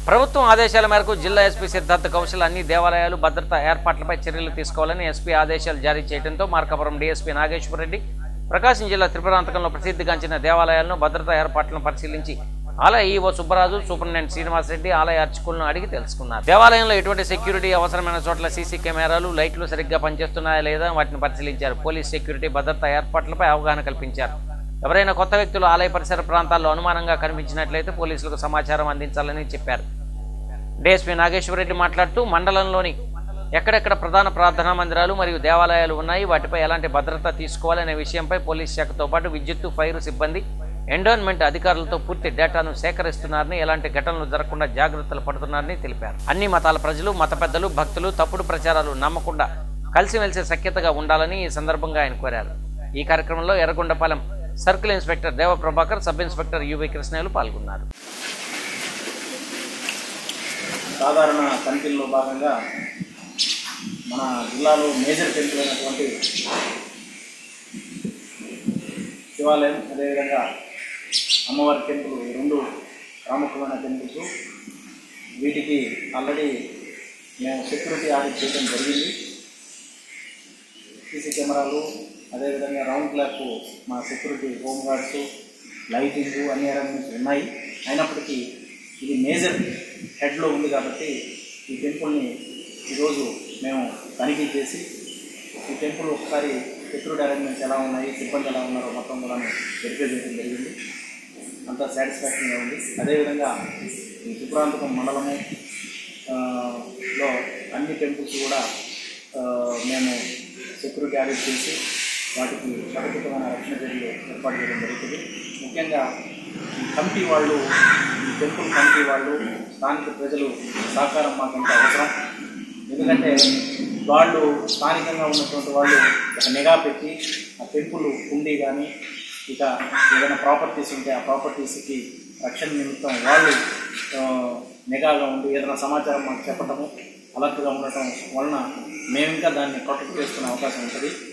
ప్రభుత్వం ఆదేశాల మేరకు జిల్లా ఎస్పీ సిద్ధార్థ కౌశల్ అన్ని దేవాలయాలు భద్రతా ఏర్పాట్లపై చర్యలు తీసుకోవాలని ఎస్పీ ఆదేశాలు జారీ చేయడంతో మార్కాపురం డీఎస్పీ నాగేశ్వర రెడ్డి ప్రకాశం జిల్లా త్రిపురాంతకంలో ప్రసిద్ధిగాంచిన దేవాలయాలను భద్రతా ఏర్పాట్లను పరిశీలించి ఆలయ ఈవో సుబ్బరాజు సూపరింటెండెంట్ శ్రీనివాసరెడ్డి ఆలయ అర్చకులను అడిగి తెలుసుకున్నారు దేవాలయంలో ఎటువంటి సెక్యూరిటీ అవసరమైన చోట్ల సీసీ కెమెరాలు లైట్లు సరిగ్గా పనిచేస్తున్నాయా లేదా వాటిని పరిశీలించారు పోలీస్ సెక్యూరిటీ భద్రతా ఏర్పాట్లపై అవగాహన కల్పించారు ఎవరైనా కొత్త వ్యక్తులు ఆలయ పరిసర ప్రాంతాల్లో అనుమానంగా కనిపించినట్లయితే పోలీసులకు సమాచారం అందించాలని చెప్పారు డిఎస్పీ నాగేశ్వరరెడ్డి మాట్లాడుతూ మండలంలోని ఎక్కడెక్కడ ప్రధాన ప్రార్థనా మందిరాలు మరియు దేవాలయాలు ఉన్నాయి వాటిపై ఎలాంటి భద్రత తీసుకోవాలనే విషయంపై పోలీస్ శాఖతో పాటు విద్యుత్తు ఫైర్ సిబ్బంది ఎండోన్మెంట్ అధికారులతో పూర్తి డేటాను సేకరిస్తున్నారని ఎలాంటి ఘటనలు జరగకుండా జాగ్రత్తలు పడుతున్నారని తెలిపారు అన్ని మతాల ప్రజలు మత పెద్దలు భక్తులు తప్పుడు ప్రచారాలు నమ్మకుండా కలిసిమెలిసి సఖ్యతగా ఉండాలని ఈ సందర్భంగా ఆయన కోరారు ఈ కార్యక్రమంలో Yerragondapalem circle inspector Deva Prabhakar sub inspector U కృష్ణయ్యలు పాల్గొన్నారు సాధారణ తనిఖీల్లో భాగంగా మన జిల్లాలో మేజర్ టెంపుల్ అయినటువంటి శివాలయం అదేవిధంగా అమ్మవారి టెంపుల్ ఈ రెండు ప్రాముఖ్యమైన టెంపుల్స్ వీటికి ఆల్రెడీ మేము సెక్యూరిటీ ఆడిట్ చేయడం జరిగింది సీసీ కెమెరాలు అదేవిధంగా రౌండ్ క్లాక్ మా సెక్యూరిటీ హోమ్ గార్డ్స్ లైటింగ్ అన్ని అరేంజ్మెంట్స్ ఉన్నాయి అయినప్పటికీ ఇది మేజర్ హెడ్లో ఉంది కాబట్టి ఈ టెంపుల్ని ఈరోజు మేము తనిఖీ చేసి ఈ టెంపుల్ ఒకసారి సెక్యూరిటీ అరేంజ్మెంట్స్ ఎలా ఉన్నాయి సిబ్బంది ఎలా ఉన్నారో మొత్తం కూడా వెరిఫై చేయడం జరిగింది అంతా సాటిస్ఫాక్షన్గా ఉంది అదేవిధంగా ఈ త్రిపురాంతకం మండలము ఆ, లో అన్ని టెంపుల్స్ కూడా ఆ, మేము సెక్యూరిటీ ఆడిట్ చేసి వాటికి సముచితమైన రక్షణ చర్యలు ఏర్పాటు చేయడం జరుగుతుంది ముఖ్యంగా ఈ కమిటీ వాళ్ళు ఈ టెంపుల్ కమిటీ వాళ్ళు స్థానిక ప్రజలు సహకారం మాకు ఎంత అవసరం ఎందుకంటే వాళ్ళు స్థానికంగా ఉన్నటువంటి వాళ్ళు ఒక నిఘా పెట్టి ఆ టెంపుల్ ఉండి కానీ ఇక ఏదైనా ప్రాపర్టీస్ ఉంటే ఆ ప్రాపర్టీస్కి రక్షణ నిమిత్తం వాళ్ళు ఆ, నిఘాగా ఉండి ఏదైనా సమాచారం మాకు చెప్పటము అలర్ట్గా ఉండటం వలన మేము ఇంకా దాన్ని ప్రొటెక్ట్ చేసుకునే అవకాశం ఉంటుంది